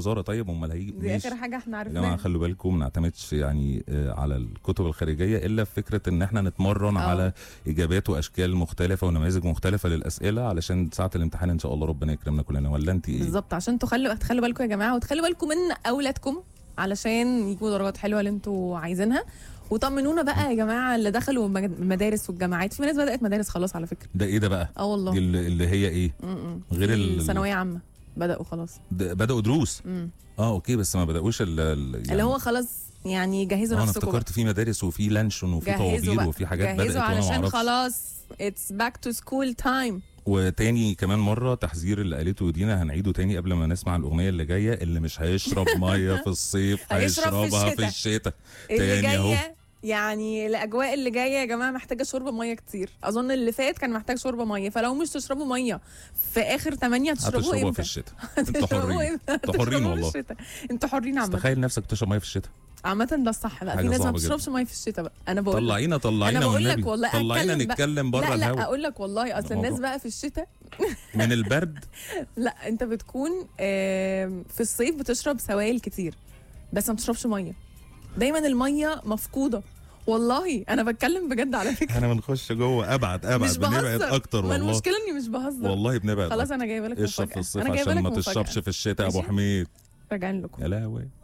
زاره طيب امال هيجي دي ماشي. اخر حاجه احنا يا جماعه عرفناها خلوا بالكم ما نعتمدش يعني آه، على الكتب الخارجيه الا في فكره ان احنا نتمرن آه. على اجابات واشكال مختلفه ونماذج مختلفه للاسئله علشان ساعه الامتحان ان شاء الله ربنا يكرمنا كلنا ولا انت ايه؟ بالظبط عشان تخلوا تخلوا بالكم يا جماعه وتخلوا بالكم من اولادكم علشان يجيبوا درجات حلوه اللي انتوا عايزينها وطمنونا بقى يا جماعه اللي دخلوا المج- المدارس والجامعات في ناس بدات مدارس خلاص على فكره ده ايه ده بقى؟ اه والله دي اللي اللي هي ايه؟ م-م. غير في ال- الثانويه عامه بداوا خلاص ده بداوا دروس مم. اه اوكي بس ما بداوش ال- ال- يعني اللي هو خلاص يعني جهزوا آه، انا نفسكم بقى. افتكرت في مدارس وفي لانشون وفي جهزوا طوابير بقى وفي حاجات بدات جهزوا وانا ما علشان اعرفش خلاص اتس باك تو سكول تايم وتاني كمان مره تحذير اللي قالته دينا هنعيده تاني قبل ما نسمع الاغنيه اللي جايه اللي مش هيشرب ميه في الصيف هيشرب في هيشربها في الشتاء. الشتاء اللي تاني أهو. جايه يعني الاجواء اللي جايه يا جماعه محتاجه شرب ميه كتير اظن اللي فات كان محتاج شرب ميه فلو مش تشربوا ميه في اخر 8 هتشربوه هتشربوها في امتى الشتاء انتوا هتشربوه حرين امتى انتوا حرين هتشربوه في والله الشتاء. انتوا حرين بس عامه تخيل نفسك تشرب ميه في الشتاء عامه ده الصح بقى في حاجة ناس ما صعبة بتشربش ميه في الشتاء بقى انا بقول لك. طلعينا طلعينا انا بقول لك والنبي والله طلعينا أتكلم بقى. نتكلم بره لا لا الهوا اقول لك والله اصل الموضوع. الناس بقى في الشتاء من البرد لا انت بتكون آم، في الصيف بتشرب سوائل كتير بس ما بتشربش ميه دايما الميه مفقوده والله انا بتكلم بجد على فكره احنا بنخش جوه ابعد ابعد مش بنبعد بهزر اكتر ما والله المشكله اني مش بهزر والله بنبعد خلاص انا جايبه لك اشرب في مفاجأة. الصيف انا جايبه عشان لك ما مفاجأة. تشربش في الشتاء يا ابو ماشي؟ حميد راجعين لكم يا لهوي